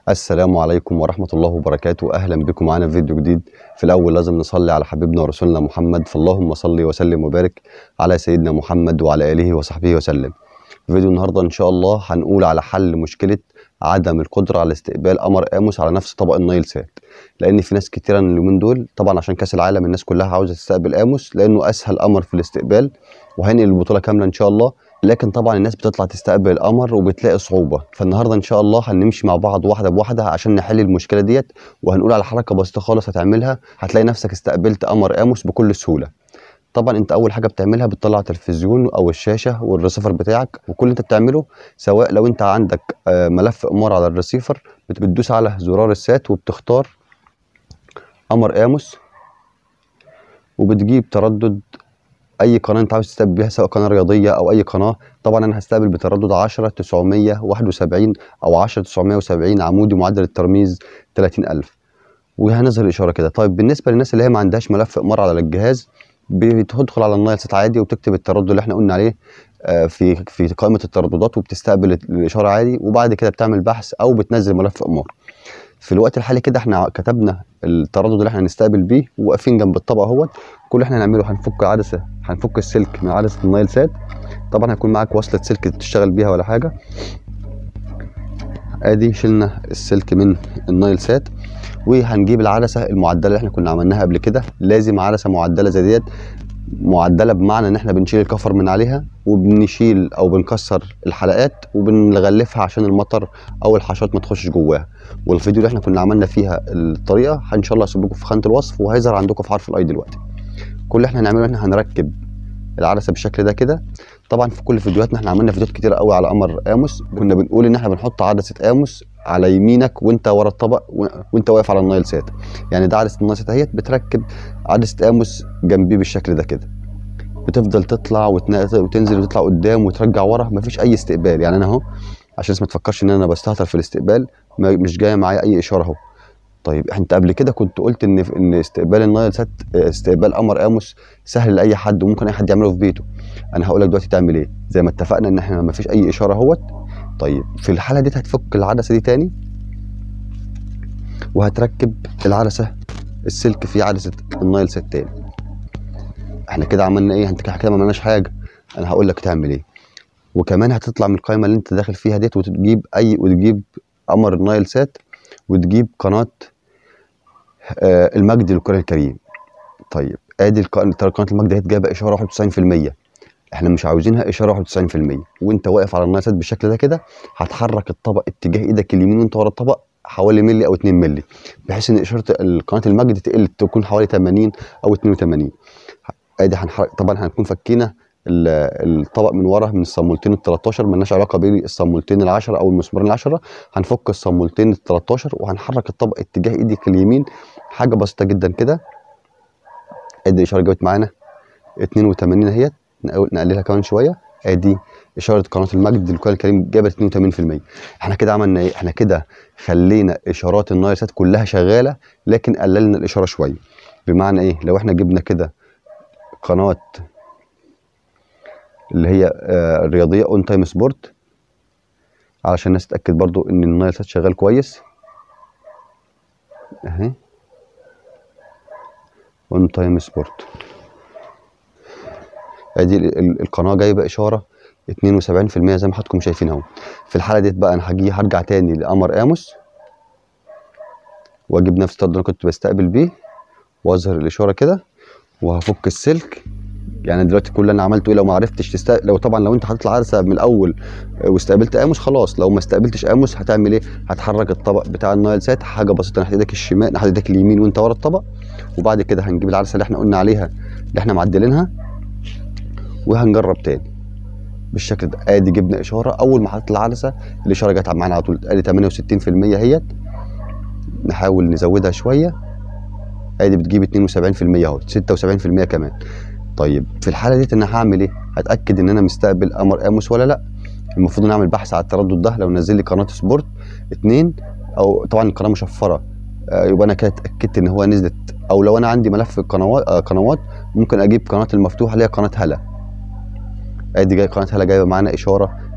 السلام عليكم ورحمة الله وبركاته أهلا بكم معنا في فيديو جديد في الأول لازم نصلي على حبيبنا ورسولنا محمد فاللهم صل وسلم وبارك على سيدنا محمد وعلى آله وصحبه وسلم في فيديو النهاردة إن شاء الله هنقول على حل مشكلة عدم القدرة على استقبال قمر آموس على نفس طبق النايل سات لأن في ناس كتيرة اليومين دول طبعا عشان كأس العالم الناس كلها عاوزة تستقبل آموس لأنه أسهل قمر في الاستقبال وهينقل البطولة كاملة إن شاء الله لكن طبعا الناس بتطلع تستقبل القمر وبتلاقي صعوبة فالنهاردة إن شاء الله هنمشي مع بعض واحدة بواحدة عشان نحل المشكلة ديت وهنقول على حركة بسيطة خالص هتعملها هتلاقي نفسك استقبلت قمر آموس بكل سهولة طبعا انت اول حاجه بتعملها بتطلع التلفزيون او الشاشه والريسيفر بتاعك وكل اللي انت بتعمله سواء لو انت عندك آه، ملف امار على الريسيفر بت- بتدوس على زرار السات وبتختار قمر اموس وبتجيب تردد اي قناه انت عاوز تستقبل بيها سواء قناه رياضيه او اي قناه طبعا انا هستقبل بتردد 10 971 او 10 970 عمودي معدل الترميز 30000 وهنظهر الاشاره كده طيب بالنسبه للناس اللي هي ما عندهاش ملف امار على الجهاز بتدخل على النايل سات عادي وبتكتب التردد اللي احنا قلنا عليه آه، في في قائمه الترددات وبتستقبل الاشاره عادي وبعد كده بتعمل بحث او بتنزل ملف امار في الوقت الحالي كده احنا كتبنا التردد اللي احنا هنستقبل بيه وواقفين جنب الطبق اهوت كل اللي احنا هنعمله هنفك عدسه هنفك السلك من عدسه النايل سات طبعا هيكون معاك وصله سلك تشتغل بيها ولا حاجه ادي شلنا السلك من النايل سات وهنجيب العدسه المعدله اللي احنا كنا عملناها قبل كده لازم عدسه معدله زي ديت معدله بمعنى ان احنا بنشيل الكفر من عليها وبنشيل او بنكسر الحلقات وبنغلفها عشان المطر او الحشرات ما تخشش جواها والفيديو اللي احنا كنا عملنا فيها الطريقه ان شاء الله هسيب لكم في خانه الوصف وهيظهر عندكم في حرف الاي دلوقتي كل اللي احنا هنعمله احنا هنركب العدسه بالشكل ده كده طبعا في كل فيديوهاتنا احنا عملنا فيديوهات كتير قوي على قمر اموس كنا بنقول ان احنا بنحط عدسه اموس على يمينك وانت ورا الطبق و- وانت واقف على النايل سات يعني ده عدسه النايل سات اهيت بتركب عدسه اموس جنبيه بالشكل ده كده بتفضل تطلع وتنزل وتنزل وتطلع قدام وترجع ورا مفيش اي استقبال يعني انا اهو عشان الناس ما تفكرش ان انا بستهتر في الاستقبال ما- مش جايه معايا اي اشاره اهو طيب انت قبل كده كنت قلت ان ان استقبال النايل سات استقبال قمر اموس سهل لاي حد وممكن اي حد يعمله في بيته انا هقول لك دلوقتي تعمل ايه زي ما اتفقنا ان احنا ما فيش اي اشاره اهوت طيب في الحاله دي هتفك العدسه دي تاني وهتركب العدسه السلك في عدسه النايل سات تاني احنا كده عملنا ايه انت كده ما عملناش حاجه انا هقول لك تعمل ايه وكمان هتطلع من القائمه اللي انت داخل فيها ديت وتجيب اي وتجيب قمر النايل سات وتجيب قناه آه المجد للقران الكريم طيب ادي الق- قناه المجد ديت جايبه اشاره 91% احنا مش عاوزينها اشاره 91% وانت واقف على النايل سات بالشكل ده كده هتحرك الطبق اتجاه ايدك اليمين وانت ورا الطبق حوالي ملي او 2 ملي بحيث ان اشاره قناه المجد تقل تكون حوالي 80 او 82 ادي هنحرك طبعا هنكون فكينا ال- الطبق من ورا من الصامولتين ال 13 ملناش علاقه بالصامولتين ال 10 او المسمارين ال 10 هنفك الصامولتين ال 13 وهنحرك الطبق اتجاه ايدك اليمين حاجه بسيطه جدا كده ادي الاشاره جابت معانا 82 اهيت نقل- نقللها كمان شويه ادي اشاره قناه المجد للقران الكريم جابت 82% احنا كده عملنا ايه احنا كده خلينا اشارات النايل سات كلها شغاله لكن قللنا الاشاره شويه بمعنى ايه لو احنا جبنا كده قناه اللي هي آه، الرياضيه اون تايم سبورت علشان الناس تتاكد برضو ان النايل سات شغال كويس اهي اون تايم سبورت ادي ال- ال- القناه جايبه اشاره 72% زي ما حضراتكم شايفين اهو في الحاله ديت بقى انا هجي هرجع تاني لقمر اموس واجيب نفس الطرد اللي أنا كنت بستقبل بيه واظهر الاشاره كده وهفك السلك يعني دلوقتي كل اللي انا عملته ايه لو ما عرفتش تستقبل لو طبعا لو انت حاطط العدسه من الاول آه، واستقبلت اموس خلاص لو ما استقبلتش اموس هتعمل ايه هتحرك الطبق بتاع النايل سات حاجه بسيطه ناحيه ايدك الشمال ناحيه ايدك اليمين وانت ورا الطبق وبعد كده هنجيب العدسه اللي احنا قلنا عليها اللي احنا معدلينها وهنجرب تاني بالشكل ده ادي جبنا اشاره اول ما حطيت العدسه الاشاره جت معانا على طول ادي 68% اهيت نحاول نزودها شويه ادي بتجيب 72% اهو 76% كمان طيب في الحاله ديت انا هعمل ايه هتاكد ان انا مستقبل قمر اموس ولا لا المفروض نعمل بحث على التردد ده لو نزل لي قناه سبورت اتنين او طبعا القناه مشفره آه، يبقى انا كده اتاكدت ان هو نزلت او لو انا عندي ملف قنوات آه، قنوات ممكن اجيب قناه المفتوحه اللي هي قناه هلا ادي جاي قناه هلا جايبه معانا اشاره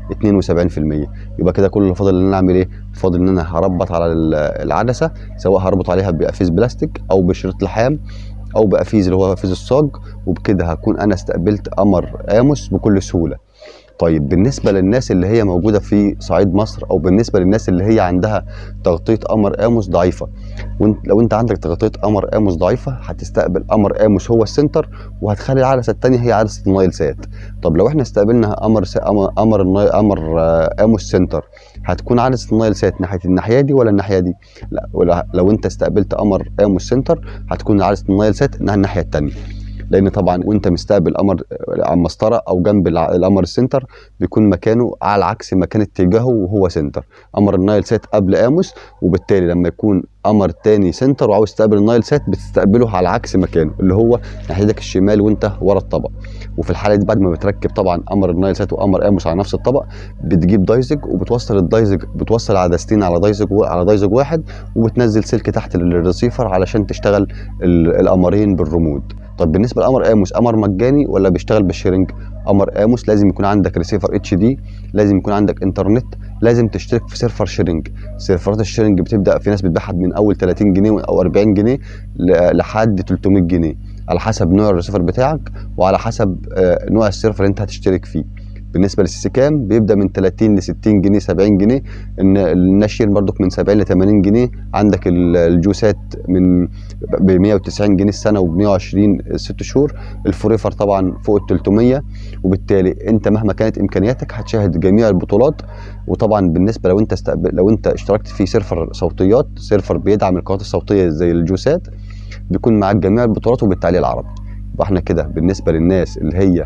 72% يبقى كده كل اللي فاضل ان انا اعمل ايه فاضل ان انا هربط على ال- العدسه سواء هربط عليها بقفيز بلاستيك او بشريط لحام او بقفيز اللي هو قفيز الصاج وبكده هكون انا استقبلت قمر اموس بكل سهوله طيب بالنسبه للناس اللي هي موجوده في صعيد مصر او بالنسبه للناس اللي هي عندها تغطيه قمر اموس ضعيفه وانت لو انت عندك تغطيه قمر اموس ضعيفه هتستقبل قمر اموس هو السنتر وهتخلي العدسه الثانيه هي عدسه النايل سات طب لو احنا استقبلنا قمر س... قمر قمر الناي- قمر آه، اموس سنتر هتكون عدسه النايل سات ناحيه الناحيه دي ولا الناحيه دي لا ولا لو انت استقبلت قمر اموس سنتر هتكون عدسه النايل سات انها الناحيه الثانيه لان طبعا وانت مستقبل قمر على المسطره او جنب الع- القمر السنتر بيكون مكانه على عكس مكان اتجاهه وهو سنتر قمر النايل سات قبل اموس وبالتالي لما يكون قمر تاني سنتر وعاوز تستقبل النايل سات بتستقبله على عكس مكانه اللي هو ناحيتك الشمال وانت ورا الطبق وفي الحاله دي بعد ما بتركب طبعا قمر النايل سات وقمر اموس على نفس الطبق بتجيب دايزج وبتوصل الدايزج بتوصل عدستين على دايزج و- على دايزج واحد وبتنزل سلك تحت للريسيفر علشان تشتغل ال- القمرين بالرمود طب بالنسبه لقمر اموس قمر مجاني ولا بيشتغل بالشيرنج قمر اموس لازم يكون عندك ريسيفر اتش دي لازم يكون عندك انترنت لازم تشترك في سيرفر شيرنج سيرفرات الشيرنج بتبدا في ناس بتبيعها من اول 30 جنيه او 40 جنيه ل- لحد 300 جنيه على حسب نوع الريسيفر بتاعك وعلى حسب آه، نوع السيرفر اللي انت هتشترك فيه بالنسبه للسي كام بيبدا من 30 ل 60 جنيه 70 جنيه ان الناشير برضك من 70 ل 80 جنيه عندك ال- الجوسات من ب 190 جنيه السنه وب 120 ست شهور الفوريفر طبعا فوق ال 300 وبالتالي انت مهما كانت امكانياتك هتشاهد جميع البطولات وطبعا بالنسبه لو انت استقبل لو انت اشتركت في سيرفر صوتيات سيرفر بيدعم القنوات الصوتيه زي الجوسات بيكون معاك جميع البطولات وبالتعليق العربي يبقى احنا كده بالنسبه للناس اللي هي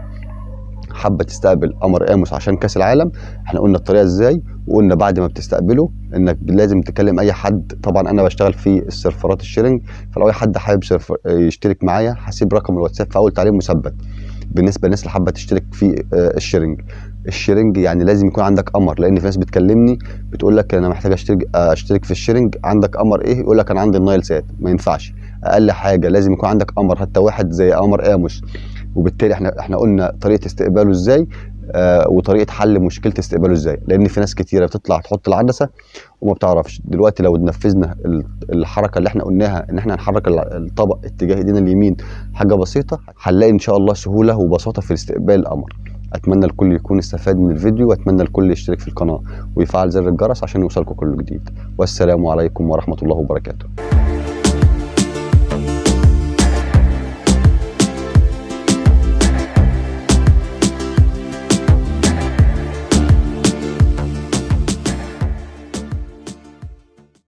حابه تستقبل قمر اموس عشان كاس العالم احنا قلنا الطريقه ازاي وقلنا بعد ما بتستقبله انك لازم تكلم اي حد طبعا انا بشتغل في السيرفرات الشيرنج فلو اي حد حابب سيرفر يشترك معايا هسيب رقم الواتساب في اول تعليق مثبت بالنسبه للناس اللي حابه تشترك في آه، الشيرنج الشيرنج يعني لازم يكون عندك قمر لان في ناس بتكلمني بتقول لك انا محتاج اشترك آه، اشترك في الشيرنج عندك قمر ايه يقول لك انا عندي النايل سات ما ينفعش اقل حاجه لازم يكون عندك قمر حتى واحد زي قمر اموس وبالتالي احنا احنا قلنا طريقه استقباله ازاي آه وطريقه حل مشكله استقباله ازاي لان في ناس كتيره بتطلع تحط العدسه وما بتعرفش دلوقتي لو نفذنا ال- الحركه اللي احنا قلناها ان احنا نحرك ال- الطبق اتجاه ايدينا اليمين حاجه بسيطه هنلاقي ان شاء الله سهوله وبساطه في استقبال الامر اتمنى الكل يكون استفاد من الفيديو واتمنى الكل يشترك في القناه ويفعل زر الجرس عشان يوصلكم كل جديد والسلام عليكم ورحمه الله وبركاته